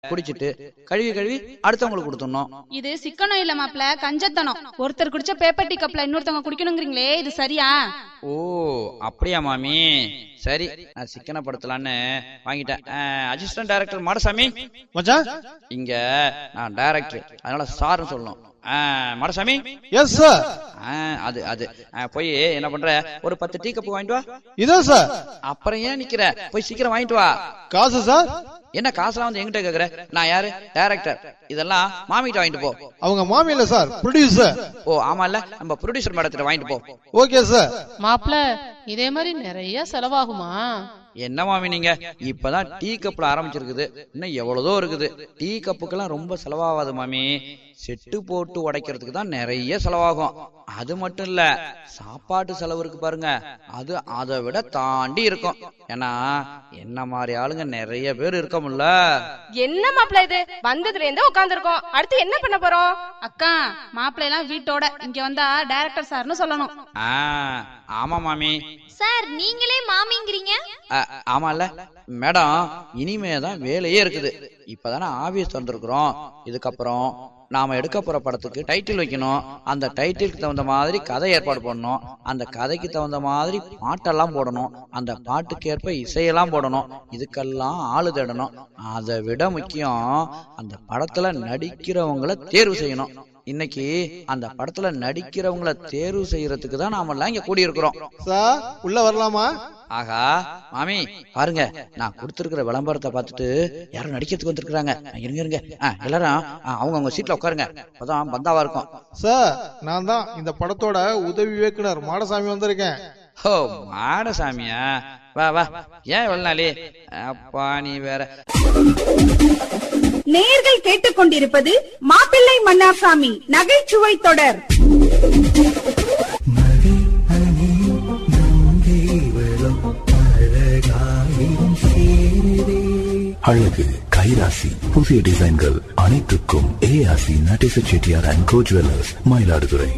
குடிச்சிட்டு கழுவி கழுவி அடுத்தவங்களுக்கு கொடுத்துடணும் இது சிக்கனம் இல்ல மாப்ள கஞ்சத்தனம் ஒருத்தர் குடிச்ச பேப்பர் டீ கப்ல இன்னொருத்தவங்க குடிக்கணுங்கிறீங்களே இது சரியா ஓ அப்படியா மாமி சரி நான் சிக்கனப்படுத்தலான்னு வாங்கிட்டேன் அசிஸ்டன்ட் டைரக்டர் மாடசாமி மச்சான் இங்க நான் டைரக்டர் அதனால சார்னு சொல்லணும் ஆ, மாடசாமி எஸ் சார் ஆ, அது அது ஆ, போய் என்ன பண்ற ஒரு பத்து டீ கப் வாங்கிட்டு வா இதோ சார் அப்புறம் ஏன் நிக்கிற போய் சீக்கிரம் வாங்கிட்டு வா காசு சார் என்ன காசுலாம் வந்து எங்கிட்ட கேக்குற நான் யாரு டைரக்டர் இதெல்லாம் மாமிகிட்ட வாங்கிட்டு போ அவங்க மாமி இல்ல சார் ப்ரொடியூசர் ஓ ஆமா இல்ல நம்ம ப்ரொடியூசர் மேடத்திட்ட வாங்கிட்டு போ ஓகே சார் மாப்ள இதே மாதிரி நிறைய செலவாகுமா என்ன மாமி நீங்க இப்பதான் டீ கப்ல ஆரம்பிச்சிருக்குது இன்னும் எவ்வளவோ இருக்குது டீ கப்புக்கெல்லாம் ரொம்ப செலவாகாது மாமி செட்டு போட்டு உடைக்கிறதுக்கு தான் நிறைய செலவாகும் அது மட்டும் இல்ல சாப்பாட்டு செலவு இருக்கு பாருங்க அது அதை விட தாண்டி இருக்கும் ஏன்னா என்ன மாதிரி ஆளுங்க நிறைய பேர் இருக்கமுல்ல என்ன மாப்பிள்ள இது வந்ததுல இருந்தே உட்கார்ந்துருக்கோம் அடுத்து என்ன பண்ண போறோம் அக்கா மாப்பிள்ளை எல்லாம் வீட்டோட இங்க வந்தா டைரக்டர் சார்னு சொல்லணும் ஆ ஆமா மாமி சார் நீங்களே மாமிங்கிறீங்க அ- ஆமால மேடம் இனிமே தான் வேலையே இருக்குது இப்பதானே ஆபீஸ் வந்திருக்கிறோம் இதுக்கப்புறம் நாம எடுக்க போற படத்துக்கு டைட்டில் வைக்கணும் அந்த டைட்டிலுக்கு தகுந்த மாதிரி கதை ஏற்பாடு பண்ணணும் அந்த கதைக்கு தகுந்த மாதிரி பாட்டெல்லாம் போடணும் அந்த பாட்டுக்கு ஏற்ப இசையெல்லாம் போடணும் இதுக்கெல்லாம் ஆளு தேடணும் அதை விட முக்கியம் அந்த படத்துல நடிக்கிறவங்கள தேர்வு செய்யணும் இன்னைக்கு அந்த படத்துல நடிக்கிறவங்கள தேர்வு செய்யறதுக்கு தான் நாம எல்லாம் இங்க கூடியிருக்கிறோம் சார் உள்ள வரலாமா ஆகா மாமி பாருங்க நான் கொடுத்திருக்கிற விளம்பரத்தை பார்த்துட்டு யாரும் நடிக்கிறதுக்கு வந்திருக்காங்க இருங்க இருங்க ஆ, எல்லாரும் அவங்க அவங்க சீட்ல உட்காருங்க அப்பதான் பந்தாவா இருக்கும் சார் நான் தான் இந்த படத்தோட உதவி இயக்குனர் மாடசாமி வந்திருக்கேன் ஓ மாடசாமியா வா வா ஏன் இவ்வளவு நாளே அப்பா நீ வேற நேயர்கள் கேட்டுக்கொண்டிருப்பது மாப்பிள்ளை மன்னாசாமி நகைச்சுவை தொடர் அழகு கைராசி புதிய டிசைன்கள் அனைத்துக்கும் ஏஆசி Natesa Chettiar and co jewellers Mayiladuthurai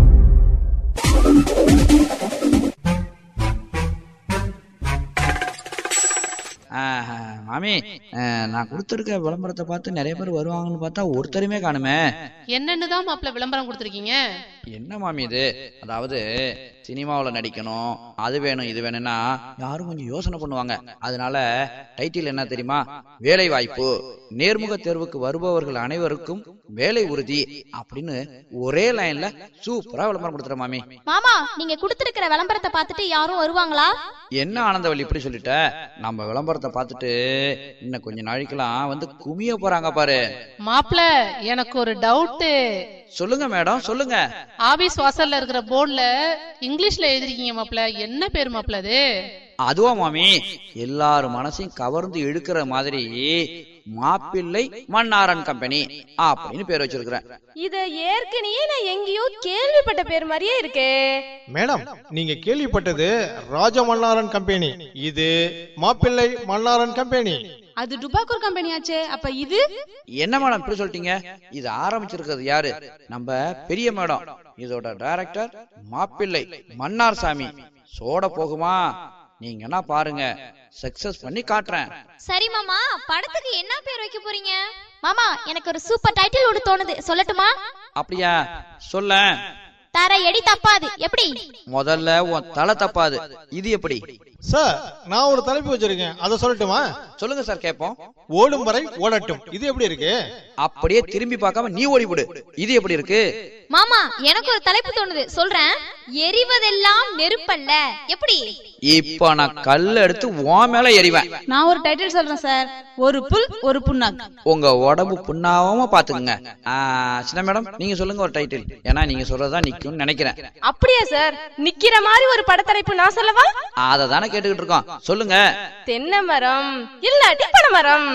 ஆஹா, மாமி ஆ, நான் கொடுத்திருக்க விளம்பரத்தை பார்த்து நிறைய பேர் வருவாங்கன்னு பார்த்தா ஒருத்தருமே காணுமே என்னன்னு தான் மாப்ள விளம்பரம் கொடுத்துருக்கீங்க என்ன மாமி இது அதாவது சினிமாவுல நடிக்கணும் அது வேணும் இது வேணும்னா யாரும் கொஞ்சம் யோசனை பண்ணுவாங்க அதனால டைட்டில் என்ன தெரியுமா வேலை வாய்ப்பு நேர்முக தேர்வுக்கு வருபவர்கள் அனைவருக்கும் வேலை உறுதி அப்படின்னு ஒரே லைன்ல சூப்பரா விளம்பரம் கொடுத்துற மாமி மாமா நீங்க கொடுத்திருக்கிற விளம்பரத்தை பார்த்துட்டு யாரும் வருவாங்களா என்ன ஆனந்தவள்ளி இப்படி சொல்லிட்ட நம்ம விளம்பரத்தை பார்த்துட்டு இன்னும் கொஞ்ச நாளைக்கெல்லாம் வந்து குமிய போறாங்க பாரு மாப்ள எனக்கு ஒரு டவுட் சொல்லுங்க மேடம் சொல்லுங்க ஆபீஸ் வாசல்ல இருக்கிற போர்டுல இங்கிலீஷ்ல எழுதிருக்கீங்க மாப்ள என்ன பேர் மாப்ள அது அதுவா மாமி எல்லாரும் மனசையும் கவர்ந்து இழுக்கிற மாதிரி மாப்பிள்ளை மன்னாரன் கம்பெனி அப்படின்னு பேர் வச்சிருக்கிறேன் இத ஏற்கனவே நான் எங்கேயோ கேள்விப்பட்ட பேர் மாதிரியே இருக்கே மேடம் நீங்க கேள்விப்பட்டது ராஜமன்னாரன் கம்பெனி இது மாப்பிள்ளை மன்னாரன் கம்பெனி அது டுபாக்கூர் கம்பெனியாச்சே அப்ப இது என்ன மேடம் இப்படி சொல்லிட்டீங்க இது ஆரம்பிச்சிருக்கிறது யாரு நம்ம பெரிய மேடம் இதோட டைரக்டர் மாப்பிள்ளை மன்னார் சாமி சோட போகுமா நீங்க என்ன பாருங்க சக்சஸ் பண்ணி காட்டுறேன் சரி மாமா படத்துக்கு என்ன பேர் வைக்க போறீங்க மாமா எனக்கு ஒரு சூப்பர் டைட்டில் ஒன்று தோணுது சொல்லட்டுமா அப்படியா சொல்ல தர எடி தப்பாது எப்படி முதல்ல உன் தலை தப்பாது இது எப்படி சார் நான் ஒரு தலைப்பு வச்சிருக்கேன் அதை சொல்லட்டுமா சொல்லுங்க சார் கேட்போம் ஓடும் வரை ஓடட்டும் இது எப்படி இருக்கு அப்படியே திரும்பி பார்க்காம நீ ஓடிவிடு இது எப்படி இருக்கு மாமா எனக்கு ஒரு தலைப்பு தோணுது சொல்றேன் எரிவதெல்லாம் நெருப்பல்ல எப்படி இப்ப நான் கல்ல எடுத்து உன் மேல எறிவேன் நான் ஒரு டைட்டில் சொல்றேன் சார் ஒரு புல் ஒரு புண்ணாக்கு உங்க உடம்பு புண்ணாவாம பாத்துக்குங்க ஆ, சின்ன மேடம் நீங்க சொல்லுங்க ஒரு டைட்டில் ஏன்னா நீங்க சொல்றதா நிக்கும்னு நினைக்கிறேன் அப்படியா சார் நிக்கிற மாதிரி ஒரு படத்தலைப்பு நான் சொல்லவா அதை தானே கேட்டுக்கிட்டு இருக்கோம் சொல்லுங்க தென்னை மரம் இல்லாட்டி பனைமரம்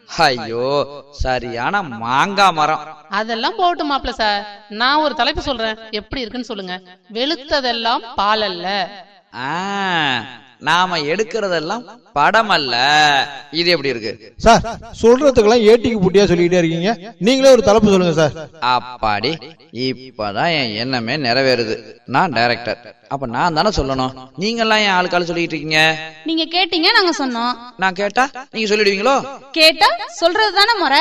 ஐயோ சரியான மாங்காய் மரம் அதெல்லாம் போகட்டும் மாப்ள சார் நான் ஒரு தலைப்பு சொல்றேன் எப்படி இருக்குன்னு சொல்லுங்க வெளுத்ததெல்லாம் பால் அல்ல ஆ, நாம எடுக்கிறதெல்லாம் படம் அல்ல இது எப்படி இருக்கு சார் சொல்றதுக்கெல்லாம் ஏட்டிக்கு புட்டியா சொல்லிக்கிட்டே இருக்கீங்க நீங்களே ஒரு தலைப்பு சொல்லுங்க சார் அப்பாடி இப்பதான் என் எண்ணமே நிறைவேறுது நான் டைரக்டர் அப்ப நான் தானே சொல்லணும் நீங்க எல்லாம் என் ஆளுக்கால சொல்லிட்டு இருக்கீங்க நீங்க கேட்டீங்க நாங்க சொன்னோம் நான் கேட்டா நீங்க சொல்லிடுவீங்களோ கேட்டா சொல்றது தானே முறை